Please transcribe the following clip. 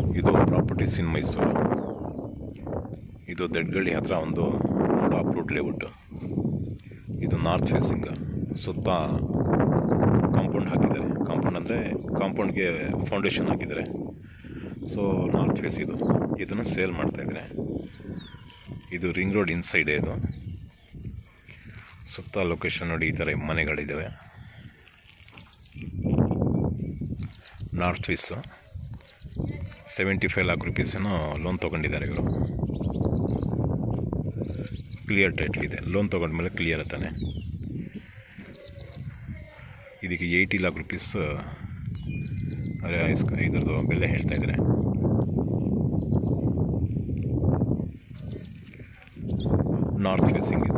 ಇದು ಪ್ರಾಪರ್ಟೀಸ್ ಇನ್ ಮೈಸೂರು ಇದು ದಡ್ಗಳ್ಳಿ ಹತ್ರ ಒಂದು ಅಪ್ರೂಟ್ ಲೇಔಟ್ ಇದು ನಾರ್ತ್ ಫೇಸಿಂಗ್ ಸುತ್ತ ಕಾಂಪೌಂಡ್ ಹಾಕಿದ್ದಾರೆ ಕಾಂಪೌಂಡ್ ಅಂದರೆ ಕಾಂಪೌಂಡ್ಗೆ ಫೌಂಡೇಶನ್ ಹಾಕಿದ್ದಾರೆ ಸೊ ನಾರ್ತ್ ಫೇಸ್ ಇದು ಇದನ್ನು ಸೇಲ್ ಮಾಡ್ತಾಯಿದ್ದಾರೆ ಇದು ರಿಂಗ್ ರೋಡ್ ಇನ್ಸೈಡ್ ಇದು ಸುತ್ತ ಲೊಕೇಶನ್ ನೋಡಿ ಈ ಥರ ಮನೆಗಳಿದ್ದಾವೆ north face seventy five lakh ರುಪೀಸನ್ನು ಲೋನ್ ತೊಗೊಂಡಿದ್ದಾರೆ ಇವರು ಕ್ಲಿಯರ್ ಟೈಟ್ಲ್ ಇದೆ ಲೋನ್ ತೊಗೊಂಡ್ಮೇಲೆ ಕ್ಲಿಯರ್ ತಾನೆ ಇದಕ್ಕೆ ಏಯ್ಟಿ ಲ್ಯಾಕ್ ರುಪೀಸ್ ಇದ್ರದ್ದು ಬೆಲೆ ಹೇಳ್ತಾ ಇದ್ದಾರೆ ನಾರ್ತ್ ಫೇಸಿಂಗ್